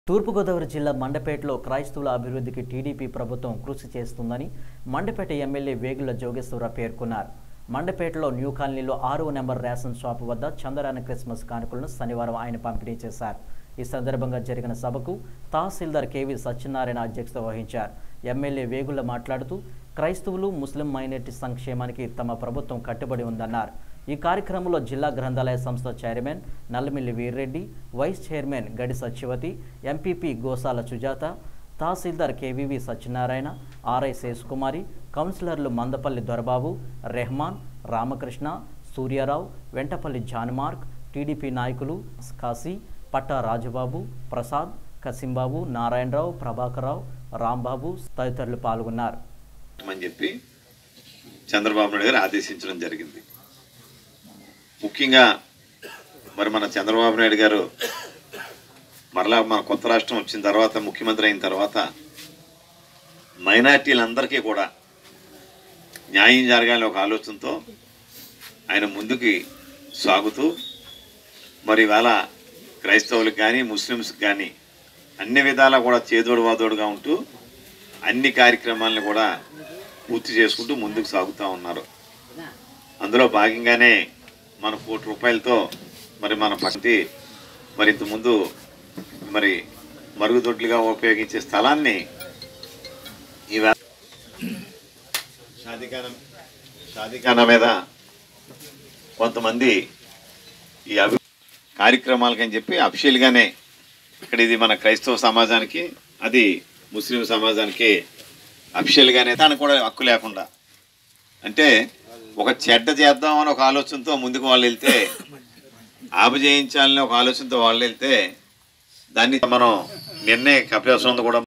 తూర్పుగోదావరి జిల్లా మండపేటలో క్రైస్తవుల అభివృద్ధికి టీడీపీ ప్రభుత్వం కృషి చేస్తుందని మండపేట ఎమ్మెల్యే వేగుల జోగేశ్వరరావు పేర్కొన్నారు మండపేటలో న్యూ కాలనీలో ఆరవ నెంబర్ రేషన్ షాపు వద్ద చందరాన క్రిస్మస్ కానుకలను శనివారం ఆయన పంపిణీ చేశారు ఈ సందర్భంగా జరిగిన సభకు తహసీల్దార్ కేవీ సత్యనారాయణ అధ్యక్షత వహించారు ఎమ్మెల్యే వేగుల మాట్లాడుతూ క్రైస్తవులు ముస్లిం మైనారిటీ సంక్షేమానికి తమ ప్రభుత్వం కట్టుబడి ఉందన్నారు ఈ కార్యక్రమంలో జిల్లా గ్రంథాలయ సంస్థ chairman Nallamilli Veerreddy vice chairman Gadi Satyavathi MPP Gosala Sujatha tahsildar KVV Satyanarayana RI Seshakumari కౌన్సిలర్లు మందపల్లి దొరబాబు రెహమాన్ రామకృష్ణ సూర్యారావు వెంటపల్లి జాన్మార్క్ టీడీపీ నాయకులు కాశీ పట్టా రాజబాబు ప్రసాద్ కసింబాబు నారాయణరావు ప్రభాకరరావు రాంబాబు తదితరులు పాల్గొన్నారు అని చెప్పి చంద్రబాబు నాయుడు గారు ఆదేశించడం జరిగింది ముఖ్యంగా మరి మన చంద్రబాబు నాయుడు గారు మరలా మన కొత్త రాష్ట్రం వచ్చిన తర్వాత ముఖ్యమంత్రి అయిన తర్వాత మైనార్టీలందరికీ కూడా న్యాయం జరగాలని ఒక ఆలోచనతో ఆయన ముందుకి సాగుతూ మరి ఇవాళ క్రైస్తవులకు కానీ ముస్లిమ్స్కి కానీ అన్ని విధాలా కూడా చేదోడు వాదోడుగా ఉంటూ అన్ని కార్యక్రమాలను కూడా పూర్తి చేసుకుంటూ ముందుకు సాగుతూ ఉన్నారు అందులో భాగంగానే మన కోటి రూపాయలతో మరి మన పట్టి మరి ఇంతకుముందు మరి మరుగుదొడ్లుగా ఉపయోగించే స్థలాన్ని ఈవేళ షాదిఖానా షాదిఖానా మీద కొంతమంది ఈ అభి కార్యక్రమాలకని చెప్పి అఫిషియల్గానే ఇక్కడ ఇది మన క్రైస్తవ సమాజానికి అది ముస్లిం సమాజానికి అఫిషియల్గానే దానికి కూడా హక్కు లేకుండా అంటే ఒక చెడ్డ చేద్దామని ఒక ఆలోచనతో ముందుకు వాళ్ళు వెళ్తే ఆపజేయించాలని ఒక ఆలోచనతో వాళ్ళు వెళ్తే దాన్ని మనం నిర్ణయ కపిల కూడా